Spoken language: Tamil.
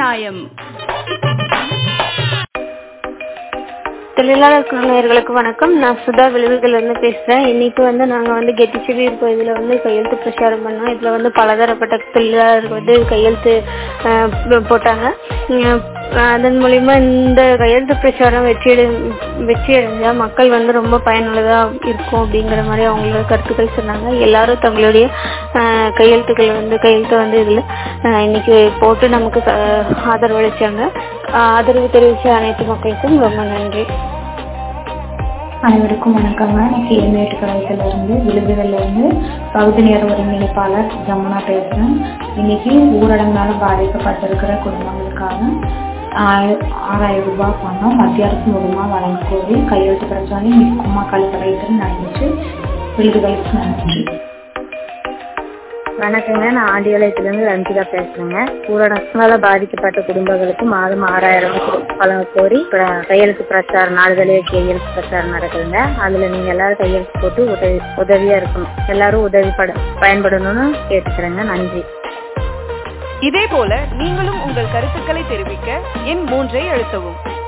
நியாயம் தொழிலாளர் குழுவினர்களுக்கு வணக்கம் நான் சுதா விளைவுகள் இருந்து பேசுறேன் இன்னைக்கு வந்து நாங்க வந்து கெட்டிச்செவி இதுல வந்து கையெழுத்து பிரச்சாரம் பண்ணோம் இதுல வந்து பலதரப்பட்ட தொழிலாளர்கள் வந்து கையெழுத்து அஹ், போட்டாங்க உம், அதன் மூலியமா இந்த கையெழுத்து பிரச்சாரம் வெற்றி வெற்றி அடைஞ்சா மக்கள் வந்து ரொம்ப பயனுள்ளதா இருக்கும் அப்படிங்கிற மாதிரி அவங்களோட கருத்துக்கள் சொன்னாங்க எல்லாரும் தங்களுடைய அஹ், கையெழுத்துக்களை வந்து கையெழுத்தை வந்து இதுல அஹ், இன்னைக்கு போட்டு நமக்கு அஹ், ஆதரவு அளிச்சாங்க ஆதரவு தெரிவிச்ச அனைத்து மக்களுக்கும் ரொம்ப நன்றி அனைவருக்கும் வணக்கங்க நான் கேள்வியேட்டு கழகத்துல இருந்து விழுதுகள்ல இருந்து பகுதி நேர ஒருங்கிணைப்பாளர் ஜமுனா பேசுறேன் இன்னைக்கு ஊரடங்கால பாதிக்கப்பட்டிருக்கிற குடும்பங்களுக்காக ஆய- ஆறாயிரம் ரூபாய் பணம் மத்திய அரசு மூலமா வழங்க கோரி கையெழுத்து பிரச்சாரம் மிக்குமா கல்கலைத்தில் நடந்துச்சு விழுதுகளுக்கு நன்றி வணக்கங்க நான் ஆண்டியாலயத்திலிருந்து ரஞ்சிதா பேசுறேங்க ஊரடங்கால பாதிக்கப்பட்ட குடும்பங்களுக்கு மாதம் ஆறாயிரம் வழங்க கோரி பிர- கையெழுத்து பிரச்சாரம் நாடுதலே கையெழுத்து பிரச்சாரம் நடக்குதுங்க அதுல நீங்க எல்லாரும் கையெழுத்து போட்டு உதவி உதவியா இருக்கணும் எல்லாரும் உதவி பட பயன்படணும்னு கேட்டுக்கிறேங்க நன்றி இதே போல நீங்களும் உங்கள் கருத்துக்களை தெரிவிக்க எண் மூன்றை அழுத்தவும்